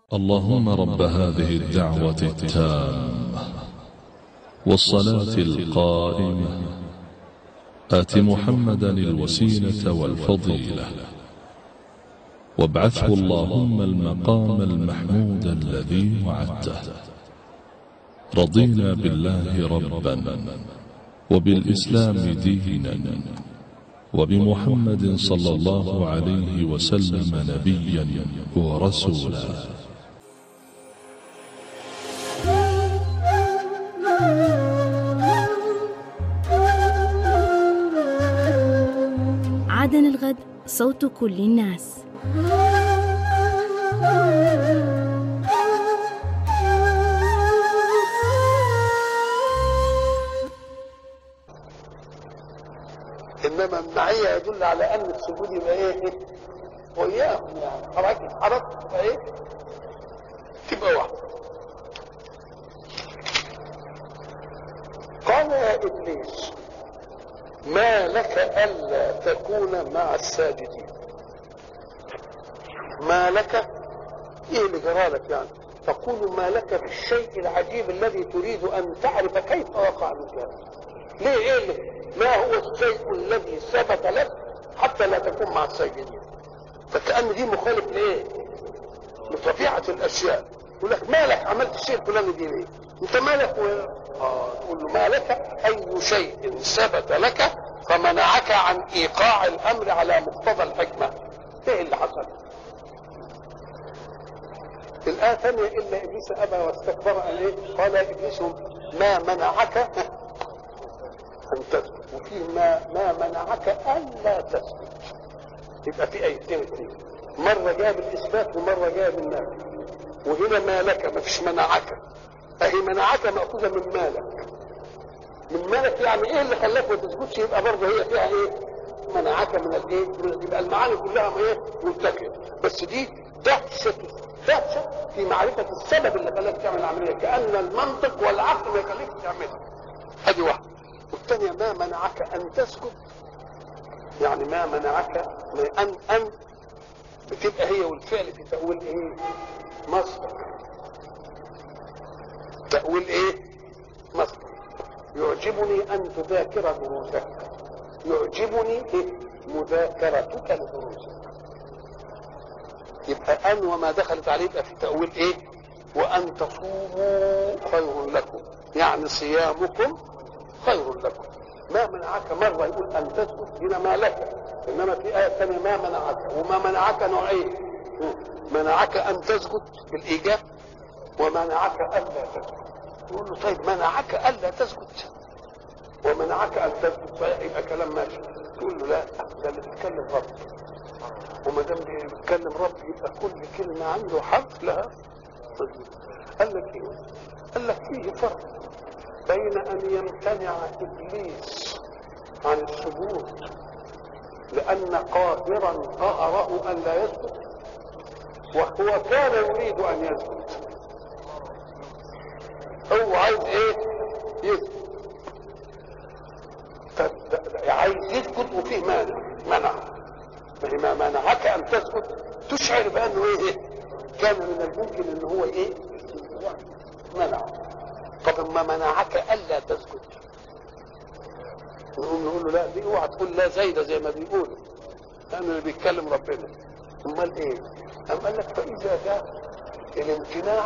اللهم رب هذه الدعوة التامة والصلاة القائمة آت محمدا الوسيلة والفضيلة وابعثه اللهم المقام المحمود الذي وعدته رضينا بالله ربا وبالإسلام دينا وبمحمد صلى الله عليه وسلم نبيا ورسولا عدن الغد صوت كل الناس انما المعيه يدل على ان السجود يبقى ايه؟ وياهم يعني حركه حركه تبقى ايه؟ تبقى واحده. قال يا ابليس ما لك الا تكون مع الساجدين. ما لك ايه اللي جرالك يعني؟ تقول ما لك في الشيء العجيب الذي تريد ان تعرف كيف وقع منك ليه ايه اللي ما هو الشيء الذي ثبت لك حتى لا تكون مع الساجدين فكأن دي مخالف لايه لطبيعة الاشياء يقول لك مالك عملت الشيء الفلاني دي ليه انت مالك و... اه تقول له ما لك اي شيء ثبت لك فمنعك عن ايقاع الامر على مقتضى الحكمة ايه اللي حصل الآية ثانية إلا إبليس أبى واستكبر قال إيه؟ قال إبليس ما منعك أن تسجد وفيه ما ما منعك ألا تسجد يبقى في آيتين اثنين مرة جاب الإثبات ومرة جاب النفي وهنا ما لك ما فيش منعك أهي منعك مأخوذة من مالك من مالك يعني إيه اللي خلاك ما تسجدش يبقى برضه هي فيها إيه؟ منعك من الإيه؟ من يبقى المعاني كلها إيه؟ ملتقية بس دي دهشة دهشة في معرفة السبب اللي خلاك تعمل العملية كأن المنطق والعقل ما يخليك تعملها هذه واحدة والثانية ما منعك أن تسكت يعني ما منعك أن أن بتبقى هي والفعل في تأويل إيه؟ مصدر تأويل إيه؟ مصدر يعجبني أن تذاكر دروسك يعجبني إيه؟ مذاكرتك لدروسك يبقى أن وما دخلت عليه يبقى في تأويل إيه؟ وأن تصوموا خير لكم يعني صيامكم خير لكم ما منعك مرة يقول أن تسكت هنا ما لك إنما في آية ثانية ما منعك وما منعك نوعين منعك أن تسجد بالإيجاب ومنعك ألا تسجد يقول له طيب منعك ألا تسجد ومنعك أن تسجد فيبقى كلام ماشي تقول له لا ده اللي بيتكلم رب وما دام بيتكلم رب يبقى كل كلمة عنده حرف لها قال لك ايه؟ قال لك فيه فرق بين ان يمتنع ابليس عن السجود لان قاهرا قهره ان لا يسجد وهو كان يريد ان يسجد هو عايز ايه يسجد عايز يسجد وفيه مانع منع ما ما منعك ان تسجد تشعر بانه ايه كان من الممكن ان هو ايه منع طب ما منعك الا تسجد نقول نقول له لا دي اوعى تقول لا زايده زي ما بيقولوا لان اللي بيتكلم ربنا امال ايه أم قال لك فاذا جاء الامتناع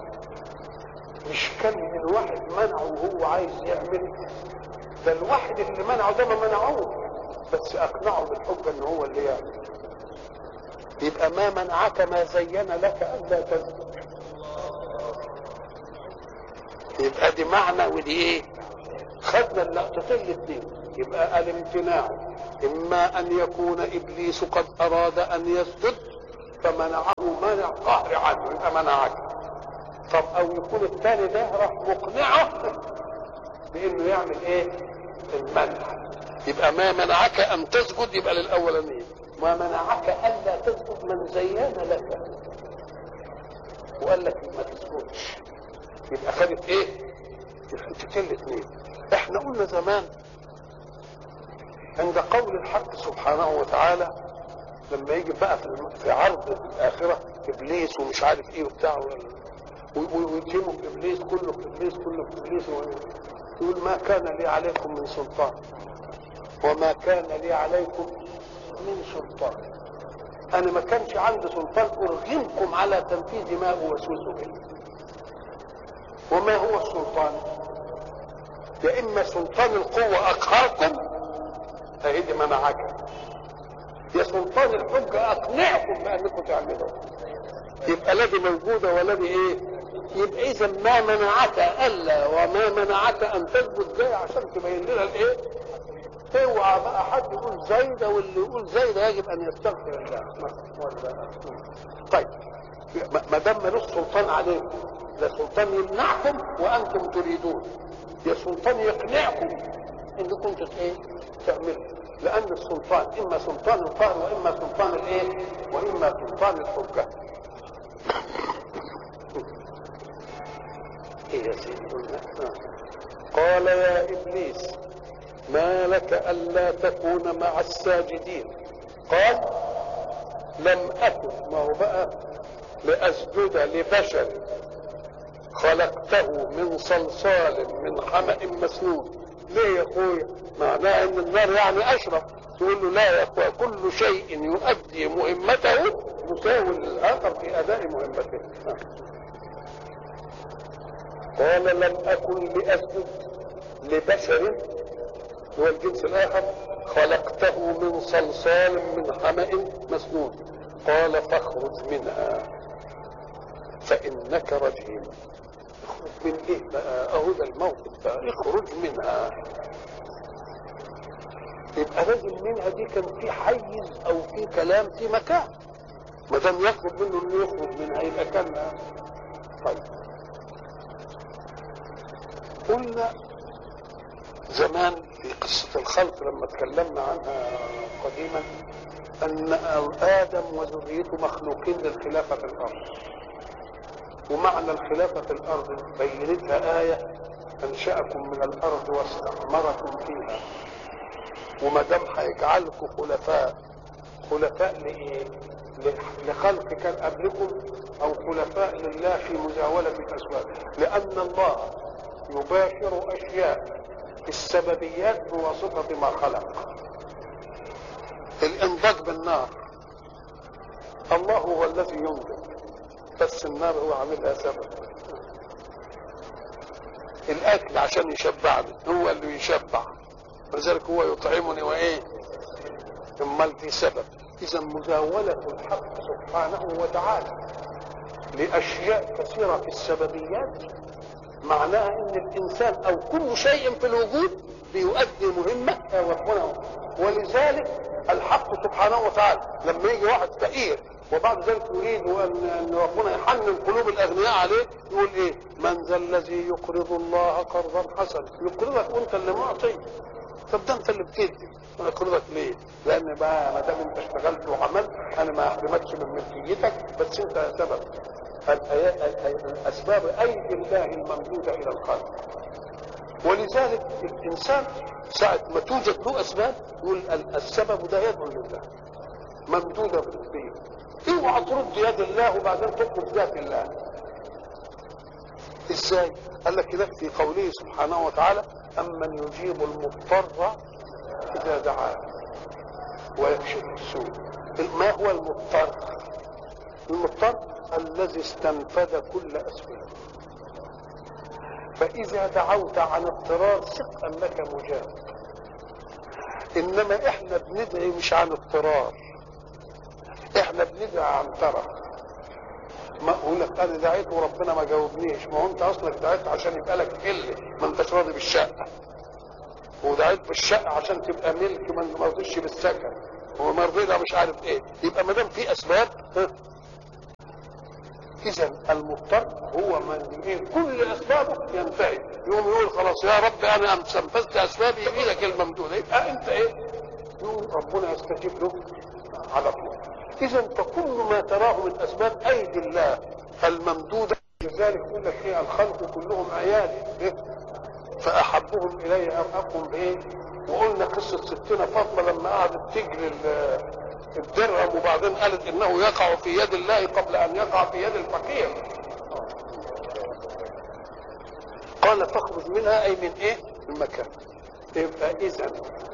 مش كان من واحد منعه وهو عايز يعمل ده الواحد اللي منعه ده ما منعوه بس اقنعه بالحجه ان هو اللي يعمل يبقى ما منعك ما زين لك الا تسجد يبقى دي معنى ودي ايه خدنا اللقطتين الاثنين يبقى الامتناع اما ان يكون ابليس قد اراد ان يسجد فمنعه منع قهر عنه يبقى منعك طب او يكون الثاني ده راح مقنعه بانه يعمل ايه المنع يبقى ما منعك ان تسجد يبقى للاولانيه ما منعك الا تسجد من زين لك وقال لك ما تسجدش يبقى خدت ايه الحتتين الاثنين احنا قلنا زمان عند قول الحق سبحانه وتعالى لما يجي بقى في في عرض الاخره ابليس ومش عارف ايه وبتاع ويتهموا في ابليس كله في ابليس كله في ابليس يقول ما كان لي عليكم من سلطان وما كان لي عليكم من سلطان انا ما كانش عندي سلطان ارغمكم على تنفيذ ما اوسوس به وما هو السلطان يا اما سلطان القوه اقهركم فهي منعك يا سلطان الحجه اقنعكم بانكم تعملوا يبقى لا دي موجوده ولا دي ايه يبقى اذا ما منعك الا وما منعك ان تثبت جاي عشان تبين لنا الايه اوعى بقى حد يقول زايده واللي يقول زايده يجب ان يستغفر الله طيب ما دام ملوش سلطان عليكم لا سلطان يمنعكم وانتم تريدون يا سلطان يقنعكم انكم ايه تعملوا لان السلطان اما سلطان القهر واما سلطان الايه واما سلطان الحجه ايه يا سيدي قال يا ابليس ما لك الا تكون مع الساجدين قال لم اكن ما هو بقى لاسجد لبشر خلقته من صلصال من حمأ مسنون ليه يا اخويا معناه ان النار يعني اشرف تقول له لا يا اخويا كل شيء يؤدي مهمته مساو للاخر في اداء مهمته قال لم اكن لاسجد لبشر هو الجنس الاخر خلقته من صلصال من حمأ مسنون قال فاخرج منها فانك رجيم اخرج من ايه بقى اهو ده الموقف بقى اخرج منها يبقى لازم منها دي كان في حيز او في كلام في مكان ما دام يطلب منه انه يخرج منها يبقى كان طيب قلنا زمان في قصة الخلق لما تكلمنا عنها قديما أن آدم وذريته مخلوقين للخلافة في الأرض ومعنى الخلافة في الأرض بينتها آية أنشأكم من الأرض واستعمركم فيها وما دام هيجعلكم خلفاء خلفاء لإيه؟ لخلق كان قبلكم أو خلفاء لله في مزاولة الأسباب لأن الله يباشر أشياء في السببيات بواسطة ما خلق الانضاج بالنار الله هو الذي ينضج بس النار هو عاملها سبب الاكل عشان يشبعني هو اللي يشبع ولذلك هو يطعمني وايه امال في سبب اذا مزاولة الحق سبحانه وتعالى لاشياء كثيرة في السببيات معناها ان الانسان او كل شيء في الوجود بيؤدي مهمة ربنا ولذلك الحق سبحانه وتعالى لما يجي واحد فقير وبعد ذلك يريد ان ربنا يحنن قلوب الاغنياء عليه يقول ايه من ذا الذي يقرض الله قرضا حسنا يقرضك وانت اللي معطي طب ده انت اللي بتدي انا اقرضك ليه؟ لان بقى ما دام انت اشتغلت وعملت انا ما احرمكش من ملكيتك بس انت سبب الاسباب ايدي الله الممدوده الى الخلق ولذلك الانسان ساعة ما توجد له اسباب يقول السبب ده يد لله ممدودة بالدين اوعى ترد يد الله وبعدين تطلب ذات الله ازاي قال لك كده في قوله سبحانه وتعالى امن يجيب المضطر اذا دعاه ويكشف السوء ما هو المضطر المضطر الذي استنفذ كل اسباب فاذا دعوت عن اضطرار ثق انك مجاب انما احنا بندعي مش عن اضطرار احنا بندعي عن ترى ما اقول لك انا دعيت وربنا ما جاوبنيش ما هو انت اصلك دعيت عشان يبقى لك قله ما انتش راضي بالشقه ودعيت بالشقه عشان تبقى ملك ما رضيش بالسكن وما رضينا مش عارف ايه يبقى ما دام في اسباب اذا المضطر هو من ايه كل اسبابه ينتهي يقوم يقول خلاص يا رب انا استنفذت اسبابي يجي لك الممدوده يبقى انت ايه يقول ربنا يستجيب له على طول اذا فكل ما تراه من اسباب ايدي الله الممدوده لذلك يقول لك ايه الخلق كلهم عيالي إيه؟ فاحبهم الي ارقهم بايه وقلنا قصه ستنا فاطمه لما قعدت تجري الدرهم وبعدين قالت انه يقع في يد الله قبل ان يقع في يد الفقير قال فاخرج منها اي من ايه من مكان يبقى اذا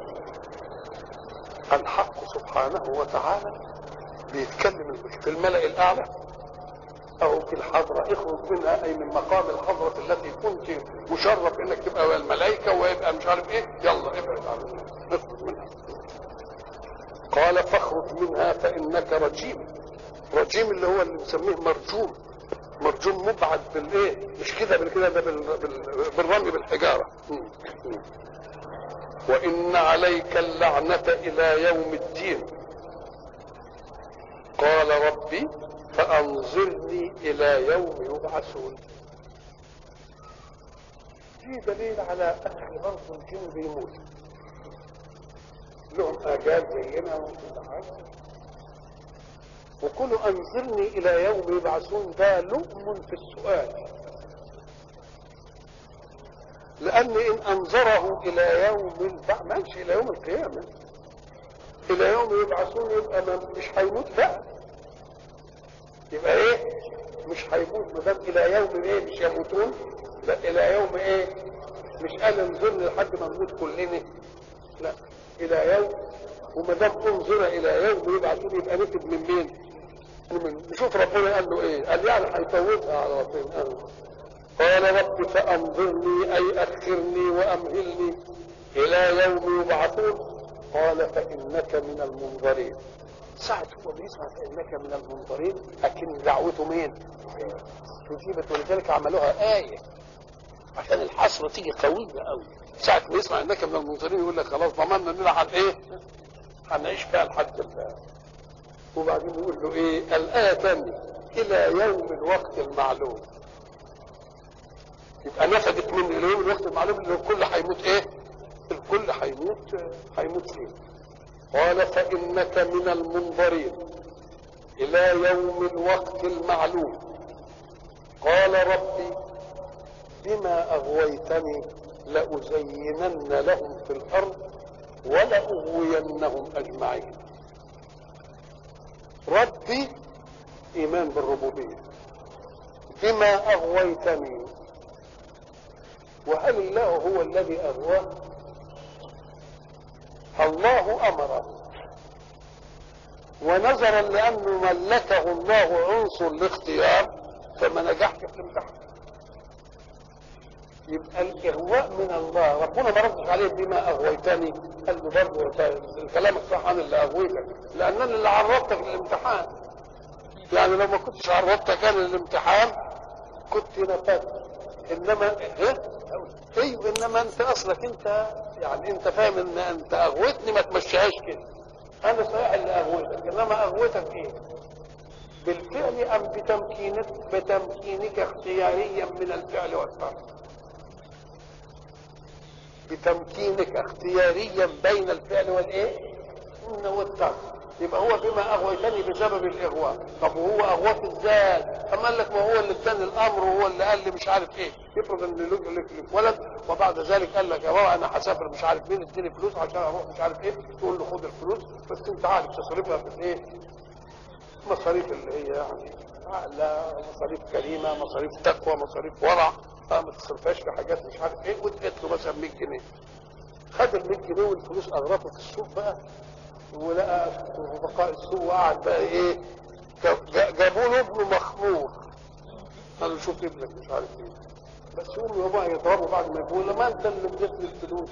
الحق سبحانه وتعالى بيتكلم في الملأ الاعلى او في الحضرة اخرج منها اي من مقام الحضرة التي كنت مشرف انك تبقى ويا الملائكة ويبقى مش عارف ايه يلا ابعد عن اخرج منها قال فاخرج منها فانك رجيم رجيم اللي هو اللي بنسميه مرجوم مرجوم مبعد بالايه مش كده بالكده ده بال... بال... بالرمي بالحجاره م. م. وان عليك اللعنه الى يوم الدين قال ربي فانظرني الى يوم يبعثون في دليل على ان برضه الجن بيموت لهم اجال زينا وكل حاجه وكل انظرني الى يوم يبعثون ده لؤم في السؤال لان ان انظره الى يوم البعث ماشي الى يوم القيامه الى يوم يبعثون يبقى ما مش هيموت بقى يبقى ايه مش هيموت ما دام الى يوم ايه مش يموتون لا الى يوم ايه مش قال انظرني لحد ما نموت كلنا لا الى يوم وما دام انظر الى يوم يبعثون يبقى نكتب من مين؟ من نشوف ربنا قال له ايه؟ قال يعني هيفوتها على ربنا قال قال رب فانظرني اي اخرني وامهلني الى يوم يبعثون قال فانك من المنظرين ساعة هو بيسمع فانك من المنظرين لكن دعوته مين؟ تجيبت ولذلك عملوها آية عشان الحسرة تيجي قوية قوي ساعة ما يسمع انك من المنظرين يقول لك خلاص ضمننا اننا هن ايه؟ هنعيش فيها لحد الله وبعدين يقول له ايه؟ الآية تانية إلى يوم الوقت المعلوم يبقى نفدت من الى يوم الوقت المعلوم ان الكل هيموت ايه؟ الكل هيموت هيموت فيه قال فإنك من المنظرين إلى يوم الوقت المعلوم قال ربي بما أغويتني لأزينن لهم في الأرض ولأغوينهم أجمعين ربي إيمان بالربوبية بما أغويتني وهل الله هو الذي أغواه الله أمره ونظرا لأنه ملكه الله عنصر الاختيار فما نجحش في الامتحان يبقى الاغواء من الله ربنا ما ردش عليه بما اغويتني قال له برضه الكلام الصح انا اللي اغويتك لان انا اللي عرضتك للامتحان يعني لو ما كنتش عرضتك انا للامتحان كنت نفذت انما ايه ايوه انما انت اصلك انت يعني انت فاهم ان انت اغويتني ما تمشيهاش كده انا صحيح اللي اغويتك انما اغويتك ايه بالفعل ام بتمكينك بتمكينك اختياريا من الفعل والترك بتمكينك اختياريا بين الفعل والايه والترك يبقى هو بما اغويتني بسبب الاغواء طب وهو اغواك ازاي اما قال لك ما هو اللي اداني الامر وهو اللي قال لي مش عارف ايه يفرض ان لك لك لك ولد وبعد ذلك قال لك يا بابا انا هسافر مش عارف مين اديني فلوس عشان اروح مش عارف ايه تقول له خد الفلوس بس انت عارف تصرفها في ايه مصاريف اللي هي يعني لا مصاريف كريمه مصاريف تقوى مصاريف ورع ما تصرفهاش في حاجات مش عارف ايه واديت له مثلا 100 جنيه خد ال 100 جنيه والفلوس اغرقه في السوق بقى ولقى رفقاء السوق وقعد بقى ايه جابوا له ابنه مخمور قالوا شوف ابنك مش عارف ايه بس يقوموا يا بابا يضربوا بعد ما يقولوا ما انت اللي اديتني الفلوس